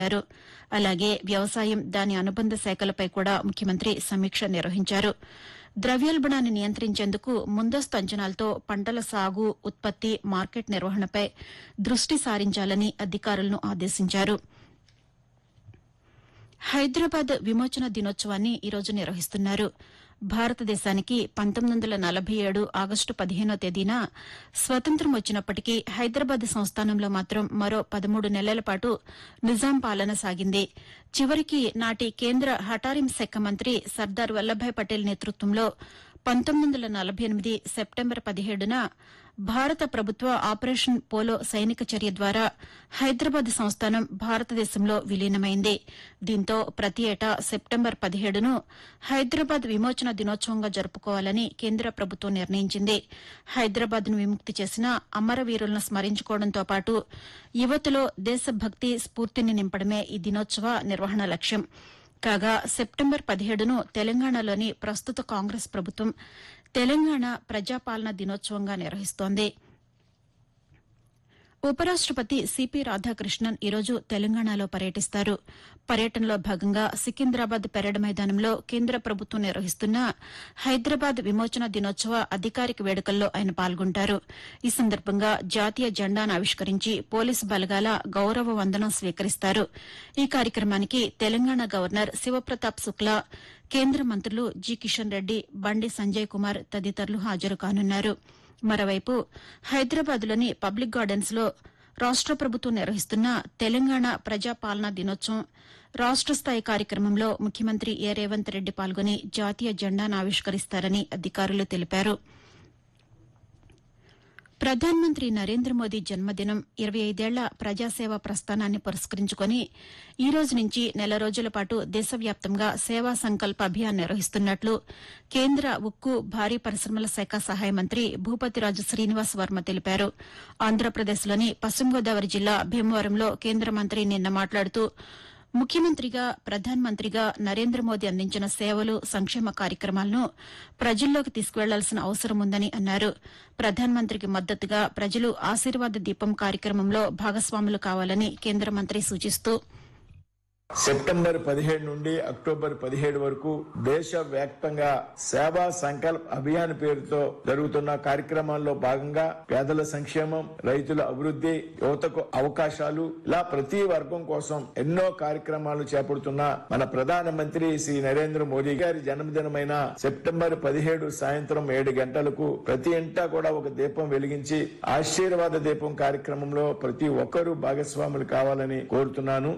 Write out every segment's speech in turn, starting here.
చేశారు అలాగే వ్యవసాయం దాని అనుబంధ శాఖలపై కూడా ముఖ్యమంత్రి సమీక్ష నిర్వహించారు ద్రవ్యోల్బణాన్ని నియంత్రించేందుకు ముందస్తు అంచనాలతో పంటల సాగు ఉత్పత్తి మార్కెట్ నిర్వహణపై దృష్టి సారించాలని అధికారులను ఆదేశించారు హైదరాబాద్ విమోచన దినోత్సవాన్ని ఈరోజు నిర్వహిస్తున్నారు భారతదేశానికి పంతొమ్మిది వందల నలభై ఏడు ఆగస్టు పదిహేనో తేదీన స్వతంత్రం వచ్చినప్పటికీ హైదరాబాద్ సంస్థానంలో మాత్రం మరో పదమూడు నెలల పాటు నిజాం పాలన సాగింది చివరికి నాటి కేంద్ర హఠారిం శాఖ మంత్రి సర్దార్ వల్లభాయ్ పటేల్ నేతృత్వంలో పంతొమ్మిది వందల నలభై ఎనిమిది సెప్టెంబర్ పదిహేడున భారత ప్రభుత్వ ఆపరేషన్ పోలో సైనిక చర్య ద్వారా హైదరాబాద్ సంస్థానం భారతదేశంలో విలీనమైంది దీంతో ప్రతి ఏటా సెప్టెంబర్ పదిహేడును హైదరాబాద్ విమోచన దినోత్సవంగా జరుపుకోవాలని కేంద్ర ప్రభుత్వం నిర్ణయించింది హైదరాబాద్ను విముక్తి చేసిన అమరవీరులను స్మరించుకోవడంతో పాటు యువతలో దేశభక్తి స్ఫూర్తిని నింపడమే ఈ దినోత్సవ నిర్వహణ లక్ష్యం కాగా సెప్టెంబర్ పదిహేడును తెలంగాణలోని ప్రస్తుత కాంగ్రెస్ ప్రభుత్వం తెలంగాణ ప్రజాపాలన దినోత్సవంగా నిర్వహిస్తోంది ఉపరాష్టపతి సిపి రాధాకృష్ణన్ ఈరోజు తెలంగాణలో పర్యటిస్తారు పర్యటనలో భాగంగా సికింద్రాబాద్ పెరడ్ మైదానంలో కేంద్ర ప్రభుత్వం నిర్వహిస్తున్న హైదరాబాద్ విమోచన దినోత్సవ అధికారిక వేడుకల్లో ఆయన పాల్గొంటారు ఈ సందర్భంగా జాతీయ జెండాను ఆవిష్కరించి పోలీసు బలగాల గౌరవ వందనం స్వీకరిస్తారు ఈ కార్యక్రమానికి తెలంగాణ గవర్నర్ శివప్రతాప్ శుక్లా కేంద్ర మంత్రులు జి కిషన్ రెడ్డి బండి సంజయ్ కుమార్ తదితరులు హాజరు కానున్నారు మరోవైపు హైదరాబాద్లోని పబ్లిక్ గార్డెన్స్ లో రాష్ట ప్రభుత్వం నిర్వహిస్తున్న తెలంగాణ ప్రజాపాలనా దినోత్సవం రాష్ట స్థాయి కార్యక్రమంలో ముఖ్యమంత్రి ఏ రేవంత్ రెడ్డి పాల్గొని జాతీయ జెండాను ఆవిష్కరిస్తారని అధికారులు తెలిపారు ప్రధానమంత్రి నరేంద్ర మోదీ జన్మదినం ఇరవై ఐదేళ్ల ప్రజాసేవ ప్రస్థానాన్ని పురస్కరించుకుని ఈ రోజు నుంచి నెల రోజుల పాటు దేశవ్యాప్తంగా సేవా సంకల్ప అభియాన్ నిర్వహిస్తున్నట్లు కేంద్ర ఉక్కు భారీ పరిశ్రమల శాఖ సహాయ మంత్రి భూపతిరాజు శ్రీనివాస్ వర్మ తెలిపారు ఆంధ్రప్రదేశ్లోని పశ్చిమ గోదావరి జిల్లా భీమవరంలో కేంద్ర మంత్రి నిన్న మాట్లాడుతూ ముఖ్యమంత్రిగా ప్రధానమంత్రిగా నరేంద్ర మోదీ అందించిన సేవలు సంక్షేమ కార్యక్రమాలను ప్రజల్లోకి తీసుకువెళ్లాల్సిన అవసరం ఉందని అన్నారు ప్రధానమంత్రికి మద్దతుగా ప్రజలు ఆశీర్వాద దీపం కార్యక్రమంలో భాగస్వాములు కావాలని కేంద్ర మంత్రి సూచిస్తూ సెప్టెంబర్ పదిహేడు నుండి అక్టోబర్ పదిహేడు వరకు దేశవ్యాప్తంగా సేవా సంకల్ప్ అభియాన్ పేరుతో జరుగుతున్న కార్యక్రమాల్లో భాగంగా పేదల సంక్షేమం రైతుల అభివృద్ధి యువతకు అవకాశాలు ఇలా ప్రతి వర్గం కోసం ఎన్నో కార్యక్రమాలు చేపడుతున్న మన ప్రధానమంత్రి శ్రీ నరేంద్ర మోదీ గారి జన్మదినమైన సెప్టెంబర్ పదిహేడు సాయంత్రం ఏడు గంటలకు ప్రతి ఇంటా కూడా ఒక దీపం వెలిగించి ఆశీర్వాద దీపం కార్యక్రమంలో ప్రతి ఒక్కరూ భాగస్వాములు కావాలని కోరుతున్నాను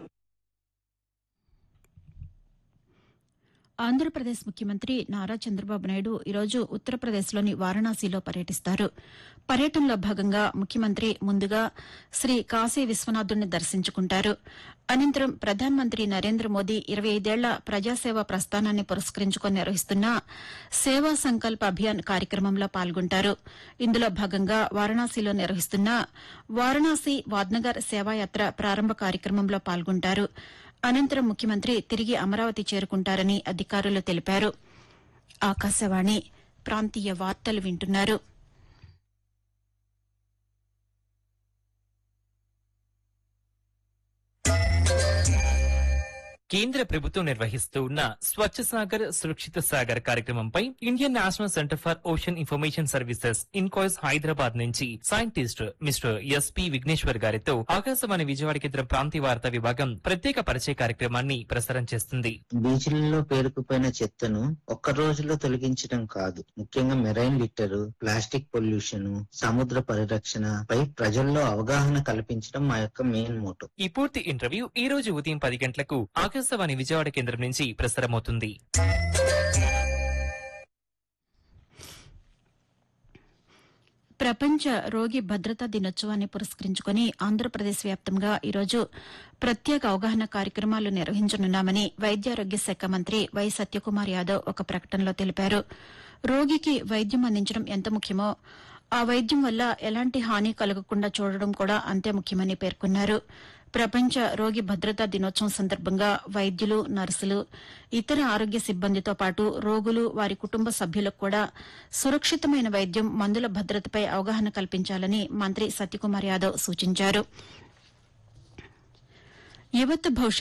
ఆంధ్రప్రదేశ్ ముఖ్యమంత్రి నారా చంద్రబాబు నాయుడు ఈరోజు ఉత్తరప్రదేశ్లోని వారణాసిలో పర్యటిస్తారు పర్యటనలో భాగంగా ముఖ్యమంత్రి ముందుగా శ్రీ కాశీ విశ్వనాథుడిని దర్శించుకుంటారు అనంతరం ప్రధానమంత్రి నరేంద్ర మోదీ ఇరవై ఐదేళ్ల ప్రజాసేవ ప్రస్థానాన్ని పురస్కరించుకుని నిర్వహిస్తున్న సేవా సంకల్ప అభియాన్ కార్యక్రమంలో పాల్గొంటారు ఇందులో భాగంగా వారణాసిలో నిర్వహిస్తున్న వారణాసి వాద్నగర్ సేవాయాత్ర ప్రారంభ కార్యక్రమంలో పాల్గొంటారు అనంతరం ముఖ్యమంత్రి తిరిగి అమరావతి చేరుకుంటారని అధికారులు తెలిపారు ఆకాశవాణి ప్రాంతీయ వార్తలు వింటున్నారు కేంద్ర ప్రభుత్వం నిర్వహిస్తూ ఉన్న స్వచ్ఛ సాగర్ సురక్షిత సాగర్ కార్యక్రమంపై Indian National Centre for Ocean Information Services INCOIS Hyderabad నుంచి సైంటిస్ట్ మిస్టర్ ఎస్పి విఘ్నేశ్వర్ గారితో ఆకాశవాణి విజయవాడ కేంద్రం ప్రాంతీయ వార్తా విభాగం ప్రత్యేక పరిచయ కార్యక్రమాన్ని ప్రసారం చేస్తుంది బీచ్లలో పేరుకుపోయిన చెత్తను ఒక్క రోజులో తొలగించడం కాదు ముఖ్యంగా మెరైన్ లిట్టరు ప్లాస్టిక్ పొల్యూషన్ సముద్ర పరిరక్షణ పై ప్రజల్లో అవగాహన కల్పించడం మా యొక్క మెయిన్ మోటో ఈ పూర్తి ఇంటర్వ్యూ ఈ రోజు ఉదయం పది గంటలకు ఆకాశవాణి విజయవాడ కేంద్రం నుంచి ప్రసారమవుతుంది ప్రపంచ రోగి భద్రతా దినోత్సవాన్ని పురస్కరించుకుని ఆంధ్రప్రదేశ్ వ్యాప్తంగా ఈరోజు ప్రత్యేక అవగాహన కార్యక్రమాలు నిర్వహించనున్నామని వైద్యారోగ్య శాఖ మంత్రి వై సత్యకుమార్ యాదవ్ ఒక ప్రకటనలో తెలిపారు రోగికి వైద్యం అందించడం ఎంత ముఖ్యమో ఆ వైద్యం వల్ల ఎలాంటి హాని కలగకుండా చూడడం కూడా అంతే ముఖ్యమని పేర్కొన్నారు ప్రపంచ రోగి భద్రతా దినోత్సవం సందర్భంగా వైద్యులు నర్సులు ఇతర ఆరోగ్య సిబ్బందితో పాటు రోగులు వారి కుటుంబ సభ్యులకు కూడా సురక్షితమైన వైద్యం మందుల భద్రతపై అవగాహన కల్పించాలని మంత్రి సత్యకుమార్ యాదవ్ సూచించారు యువత భవిష్యత్